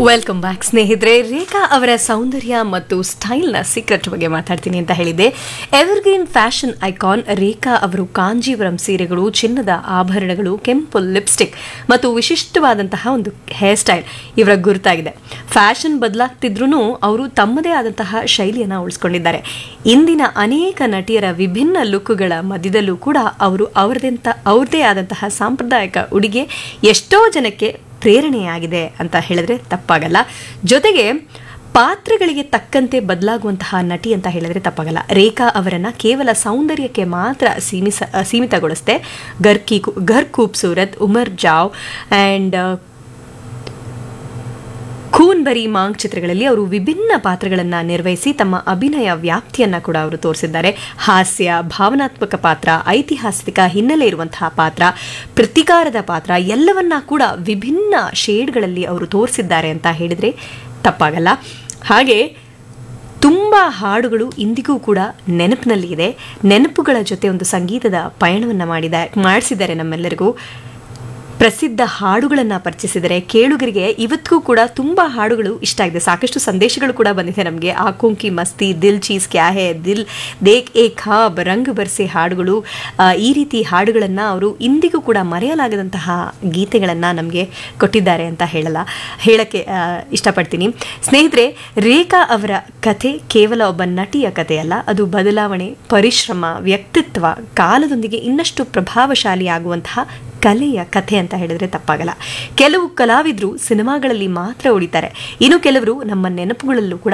welcome back ಸ್ನೇಹಿತರೆ ರೇಖಾ ಅವರ ಸೌಂದರ್ಯ ಮತ್ತು ಸ್ಟೈಲ್ನ ಸೀಕ್ರೆಟ್ ಬಗ್ಗೆ ಮಾತಾಡ್ತೀನಿ ಅಂತ ಹೇಳಿದೆ ಎವರ್ಗ್ರೀನ್ ಫ್ಯಾಷನ್ ಐಕಾನ್ ರೇಖಾ ಅವರು ಕಾಂಜೀವರಂ ಸೀರೆಗಳು ಚಿನ್ನದ ಆಭರಣಗಳು ಕೆಂಪು ಲಿಪ್ಸ್ಟಿಕ್ ಮತ್ತು ವಿಶಿಷ್ಟವಾದಂತಹ ಒಂದು ಹೇರ್ ಸ್ಟೈಲ್ ಇವರ ಗುರುತಾಗಿದೆ ಫ್ಯಾಷನ್ ಬದಲಾಗ್ತಿದ್ರು ಅವರು ತಮ್ಮದೇ ಆದಂತಹ ಶೈಲಿಯನ್ನು ಉಳಿಸ್ಕೊಂಡಿದ್ದಾರೆ ಇಂದಿನ ಅನೇಕ ನಟಿಯರ ವಿಭಿನ್ನ ಲುಕ್ಗಳ ಮಧ್ಯದಲ್ಲೂ ಕೂಡ ಅವರು ಅವರದಂತ ಅವ್ರದೇ ಆದಂತಹ ಸಾಂಪ್ರದಾಯಿಕ ಉಡುಗೆ ಎಷ್ಟೋ ಜನಕ್ಕೆ ಪ್ರೇರಣೆಯಾಗಿದೆ ಅಂತ ಹೇಳಿದ್ರೆ ತಪ್ಪಾಗಲ್ಲ ಜೊತೆಗೆ ಪಾತ್ರಗಳಿಗೆ ತಕ್ಕಂತೆ ಬದಲಾಗುವಂತಹ ನಟಿ ಅಂತ ಹೇಳಿದ್ರೆ ತಪ್ಪಾಗಲ್ಲ ರೇಖಾ ಅವರನ್ನ ಕೇವಲ ಸೌಂದರ್ಯಕ್ಕೆ ಮಾತ್ರ ಸೀಮಿಸ ಸೀಮಿತಗೊಳಿಸದೆ ಗರ್ ಕಿ ಘರ್ ಖೂಬ್ಸೂರತ್ ಉಮರ್ ಜಾವ್ ಆ್ಯಂಡ್ ಖೂನ್ ಬರಿ ಮಾಂಗ್ ಚಿತ್ರಗಳಲ್ಲಿ ಅವರು ವಿಭಿನ್ನ ಪಾತ್ರಗಳನ್ನು ನಿರ್ವಹಿಸಿ ತಮ್ಮ ಅಭಿನಯ ವ್ಯಾಪ್ತಿಯನ್ನ ಕೂಡ ಅವರು ತೋರಿಸಿದ್ದಾರೆ ಹಾಸ್ಯ ಭಾವನಾತ್ಮಕ ಪಾತ್ರ ಐತಿಹಾಸಿಕ ಹಿನ್ನೆಲೆ ಇರುವಂತಹ ಪಾತ್ರ ಪ್ರತಿಕಾರದ ಪಾತ್ರ ಎಲ್ಲವನ್ನ ಕೂಡ ವಿಭಿನ್ನ ಶೇಡ್ಗಳಲ್ಲಿ ಅವರು ತೋರಿಸಿದ್ದಾರೆ ಅಂತ ಹೇಳಿದ್ರೆ ತಪ್ಪಾಗಲ್ಲ ಹಾಗೆ ತುಂಬ ಹಾಡುಗಳು ಇಂದಿಗೂ ಕೂಡ ನೆನಪಿನಲ್ಲಿ ಇದೆ ನೆನಪುಗಳ ಜೊತೆ ಒಂದು ಸಂಗೀತದ ಪಯಣವನ್ನು ಮಾಡಿದ ಮಾಡಿಸಿದ್ದಾರೆ ನಮ್ಮೆಲ್ಲರಿಗೂ ಪ್ರಸಿದ್ಧ ಹಾಡುಗಳನ್ನು ಪರಿಚಯಿಸಿದರೆ ಕೇಳುಗರಿಗೆ ಇವತ್ತಿಗೂ ಕೂಡ ತುಂಬ ಹಾಡುಗಳು ಇಷ್ಟ ಆಗಿದೆ ಸಾಕಷ್ಟು ಸಂದೇಶಗಳು ಕೂಡ ಬಂದಿದೆ ನಮಗೆ ಆಕುಂಕಿ ಮಸ್ತಿ ದಿಲ್ ಚೀಸ್ ಕ್ಯಾ ಹೇ ದಿಲ್ ದೇಕ್ ಏ ಖಾಬ್ ರಂಗ್ ಬರ್ಸೆ ಹಾಡುಗಳು ಆ, ಈ ರೀತಿ ಹಾಡುಗಳನ್ನು ಅವರು ಇಂದಿಗೂ ಕೂಡ ಮರೆಯಲಾಗದಂತಹ ಗೀತೆಗಳನ್ನು ನಮಗೆ ಕೊಟ್ಟಿದ್ದಾರೆ ಅಂತ ಹೇಳಲ್ಲ ಹೇಳಕ್ಕೆ ಆ, ಇಷ್ಟಪಡ್ತೀನಿ ಸ್ನೇಹಿತರೆ ರೇಖಾ ಅವರ ಕಥೆ ಕೇವಲ ಒಬ್ಬ ನಟಿಯ ಕಥೆಯಲ್ಲ ಅದು ಬದಲಾವಣೆ ಪರಿಶ್ರಮ ವ್ಯಕ್ತಿತ್ವ ಕಾಲದೊಂದಿಗೆ ಇನ್ನಷ್ಟು ಪ್ರಭಾವಶಾಲಿಯಾಗುವಂತಹ ಕಲೆಯ ಕಥೆ ಅಂತ ಹೇಳಿದ್ರೆ ತಪ್ಪಾಗಲ್ಲ ಕೆಲವು ಕಲಾವಿದರು ಸಿನಿಮಾಗಳಲ್ಲಿ ಮಾತ್ರ ಉಳಿತಾರೆ ಇನ್ನು ಕೆಲವರು ನಮ್ಮ ನೆನಪುಗಳಲ್ಲೂ ಕೂಡ